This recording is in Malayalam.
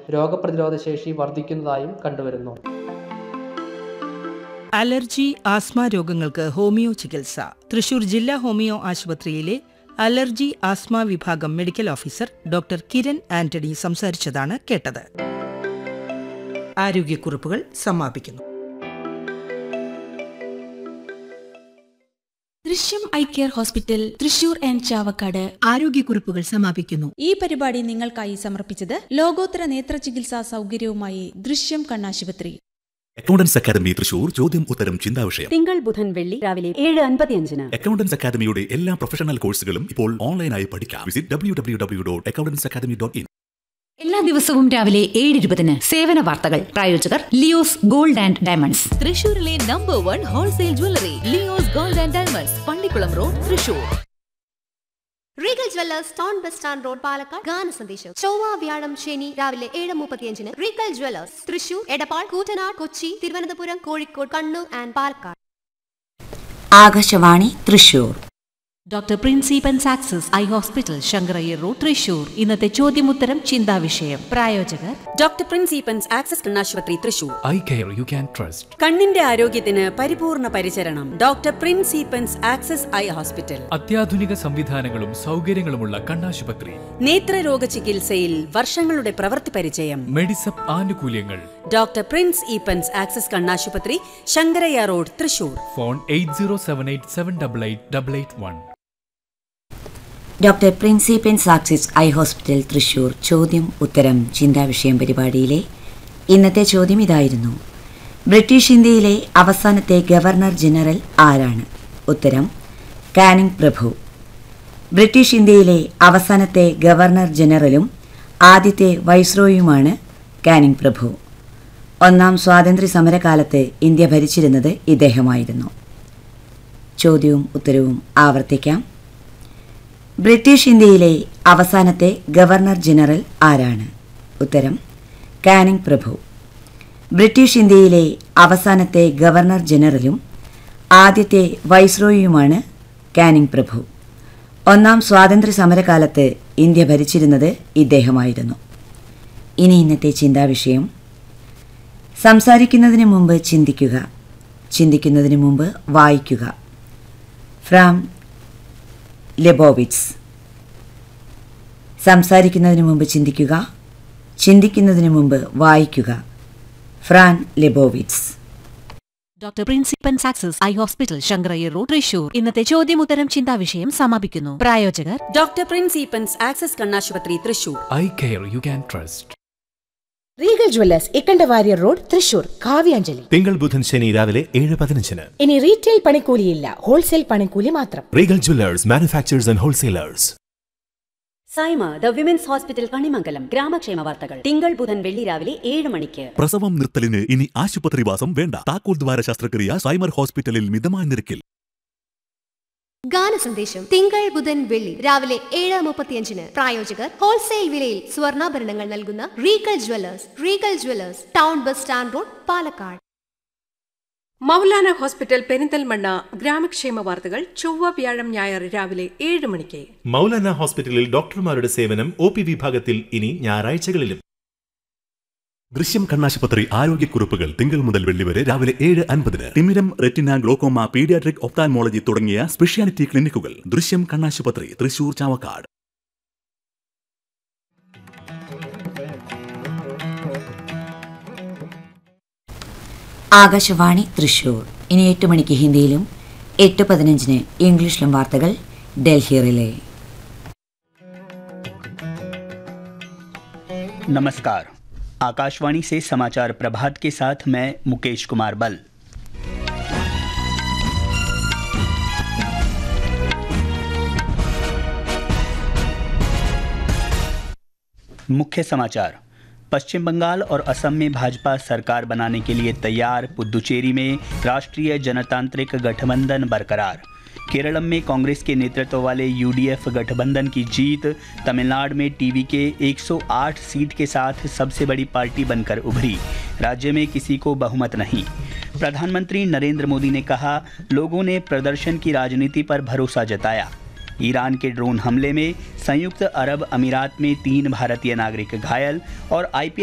രോഗപ്രതിരോധ ശേഷി വർദ്ധിക്കുന്നതായും കണ്ടുവരുന്നു അലർജി ആസ്മ രോഗങ്ങൾക്ക് ഹോമിയോ ചികിത്സ തൃശൂർ ജില്ലാ ഹോമിയോ ആശുപത്രിയിലെ അലർജി ആസ്മ വിഭാഗം medical officer doctor Kiran Antony സംസാരിച്ചതാണ് കേട്ടത് ആരോഗ്യക്കുറിപ്പുകൾ സമാപിക്കുന്നു Drishyam eye care hospital Thrissur and Chavakkad ആരോഗ്യക്കുറിപ്പുകൾ സമാപിക്കുന്നു ഈ പരിപാടി നിങ്ങൾക്കായി സമർപ്പിച്ചത് ലോകോത്തര നേത്ര ചികിത്സാ സൗകര്യവുമായി ദൃശ്യം കണ്ണാശുപത്രി അക്കൗണ്ടൻസ് അക്കാദമി തൃശൂർ ചോദ്യം ഉത്തരം ചിന്താവിഷയം തിങ്കൾ ബുധൻ വെള്ളി രാവിലെ ഏഴ് അൻപത്തിയഞ്ചിന് അക്കൗണ്ടൻസ് അക്കാദമിയുടെ എല്ലാ പ്രൊഫഷണൽ കോഴ്സുകളും ഇപ്പോൾ ഓൺലൈനായി പഠിക്കാം visit W W W dot accountants academy dot in എല്ലാ ദിവസവും രാവിലെ ഏഴ് ഇരുപതിന് സേവന വാർത്തകൾ പ്രായോജകർ ലിയോസ് ഗോൾഡ് ആൻഡ് ഡയമണ്ട്സ് തൃശൂരിലെ number one wholesale jewellery Leo's gold and diamonds പള്ളിക്കുളം road Thrissur Regal jewellers town bus stand road Palakkad ഗാന സന്ദേശം ചൊവ്വ വ്യാഴം ശനി രാവിലെ ഏഴ് മുപ്പത്തിയഞ്ചിന് Regal Jewellers Thrissur Edappal Koottanad Kochi Thiruvananthapuram Kozhikode Kannur and Palakkad Akashvani Thrissur doctor പ്രിൻസിപ്പൻ സാക്സസ് eye hospital Sankara Iyer road Thrissur ഇന്നത്തെ ചോദ്യമുത്തരം ചിന്താവിഷയം പ്രായോജകർ ഡോക്ടർ പ്രിൻസിപ്പൻസ് ആക്സസ് കണ്ണാശുപത്രി Thrissur eye care you can trust കണ്ണിന്റെ ആരോഗ്യത്തിന് പരിപൂർണ പരിചരണം ഡോക്ടർ പ്രിൻസിപ്പൻസ് ആക്സസ് ഐ ഹോസ്പിറ്റൽ അത്യാധുനിക സംവിധാനങ്ങളും സൗകര്യങ്ങളുമുള്ള കണ്ണാശുപത്രി നേത്രരോഗ ചികിത്സയിൽ വർഷങ്ങളുടെ പ്രവൃത്തി പരിചയം മെഡിസപ്പ് ആനുകൂല്യങ്ങൾ ഡോക്ടർ പ്രിൻസ് ഈപ്പൻസ് ആക്സസ് കണ്ണാശുപത്രി Sankaraiah road Thrissur phone eight zero seven eight seven double eight double eight one doctor പ്രിൻസിപ്പൻ സാക്സിസ് eye hospital Thrissur ചോദ്യം ഉത്തരം ചിന്താവിഷയം പരിപാടിയിലെ ഇന്നത്തെ ചോദ്യം ഇതായിരുന്നു ബ്രിട്ടീഷ് ഇന്ത്യയിലെ അവസാനത്തെ ഗവർണർ ജനറൽ ആരാണ് ഉത്തരം കാനിങ് പ്രഭു ബ്രിട്ടീഷ് ഇന്ത്യയിലെ അവസാനത്തെ ഗവർണർ ജനറലും ആദ്യത്തെ വൈസ്രോയുമാണ് കാനിങ് പ്രഭു ഒന്നാം സ്വാതന്ത്ര്യ സമരകാലത്ത് ഇന്ത്യ ഭരിച്ചിരുന്നത് ഇദ്ദേഹമായിരുന്നു ചോദ്യവും ഉത്തരവും ആവർത്തിക്കാം ബ്രിട്ടീഷ് ഇന്ത്യയിലെ അവസാനത്തെ ഗവർണർ ജനറൽ ആരാണ് ഉത്തരം കാനിങ് പ്രഭു ബ്രിട്ടീഷ് ഇന്ത്യയിലെ അവസാനത്തെ ഗവർണർ ജനറലും ആദ്യത്തെ വൈസ്രോയിയുമാണ് കാനിങ് പ്രഭു ഒന്നാം സ്വാതന്ത്ര്യ സമരകാലത്ത് ഇന്ത്യ ഭരിച്ചിരുന്നത് ഇദ്ദേഹമായിരുന്നു ഇനി ഇന്നത്തെ ചിന്താവിഷയം സംസാരിക്കുന്നതിന് മുമ്പ് ചിന്തിക്കുക ചിന്തിക്കുന്നതിന് മുമ്പ് വായിക്കുക ഫ്രാം ലെബോവിറ്റ്സ് സംസാരിക്കുന്നതിന് മുമ്പ് ചിന്തിക്കുക ചിന്തിക്കുന്നതിന് മുമ്പ് വായിക്കുക Fran ലെബോവിറ്റ്സ് doctor പ്രിൻസിപ്പൻ സാക്സസ് eye hospital Sankara Iyer road Thrissur ഇന്നത്തെ ചോദ്യമുത്തരം ചിന്താവിഷയം സമാപിക്കുന്നു പ്രായോജകർ ഡോക്ടർ പ്രിൻസിപ്പൻസ് ആക്സസ് കണ്ണാശുപത്രി Thrissur eye care you can trust Regal Jewellers Ikkanda Warrier road Thrissur കാവ്യാഞ്ജലി തിങ്കൾ ബുധൻ ശനി രാവിലെ ഏഴ് പതിനഞ്ചിന് ഇനി റീറ്റെയിൽ പണിക്കൂലിയില്ല ഹോൾസെയിൽ പണിക്കൂലി മാത്രം Regal jewellers manufacturers and wholesalers Saima the women's hospital Kanimangalam ഗ്രാമക്ഷേമ വാർത്തകൾ തിങ്കൾ ബുധൻ വെള്ളി രാവിലെ ഏഴ് മണിക്ക് പ്രസവം നിർത്തലിന് ഇനി ആശുപത്രിവാസം വേണ്ട താക്കോൽ ദ്വാര ശസ്ത്രക്രിയ സൈമർ ഹോസ്പിറ്റലിൽ മിതമായ നിരക്കിൽ ഗാന സന്ദേശം തിങ്കൾ ബുധൻ വെള്ളി രാവിലെ ഏഴ് മുപ്പത്തിയഞ്ചിന് പ്രായോജകർ ഹോൾസെയിൽ വിലയിൽ സ്വർണ്ണാഭരണങ്ങൾ നൽകുന്ന Regal jewellers Regal jewellers town bus stand road Palakkad Moulana hospital Perinthalmanna ഗ്രാമക്ഷേമ വാർത്തകൾ ചൊവ്വ വ്യാഴം ഞായർ രാവിലെ ഏഴ് മണിക്ക് മൗലാന ഹോസ്പിറ്റലിൽ ഡോക്ടർമാരുടെ സേവനം ഒ പി വിഭാഗത്തിൽ ഇനി ഞായറാഴ്ചകളിലും ദൃശ്യം കണ്ണാശുപത്രി ആരോഗ്യക്കുറിപ്പുകൾ തിങ്കൾ മുതൽ വെള്ളി വരെ രാവിലെ ഏഴ് അൻപതിന് തിമിരം റെറ്റിന ഗ്ലോക്കോമ പീഡിയാട്രിക് ഒപ്താൻമോളജി തുടങ്ങിയ സ്പെഷ്യാലിറ്റി ക്ലിനിക്കുകൾ ദൃശ്യം കണ്ണാശുപത്രി തൃശൂർ ചാവക്കാട് ആകാശവാണി തൃശൂർ ഇനി എട്ട് മണിക്ക് ഹിന്ദിയിലും എട്ട് പതിനഞ്ചിന് ഇംഗ്ലീഷിലും വാർത്തകൾ ഡൽഹി റിലേ नमस्कार आकाशवाणी से समाचार प्रभात के साथ मैं मुकेश कुमार बल मुख्य समाचार पश्चिम बंगाल और असम में भाजपा सरकार बनाने के लिए तैयार पुदुचेरी में राष्ट्रीय जनतांत्रिक गठबंधन बरकरार केरलम में कांग्रेस के नेतृत्व वाले यूडीएफ गठबंधन की जीत तमिलनाडु में टीवी के 108 सीट के साथ सबसे बड़ी पार्टी बनकर उभरी राज्य में किसी को बहुमत नहीं प्रधानमंत्री नरेंद्र मोदी ने कहा लोगों ने प्रदर्शन की राजनीति पर भरोसा जताया ईरान के ड्रोन हमले में संयुक्त अरब अमीरात में तीन भारतीय नागरिक घायल और आईपीएल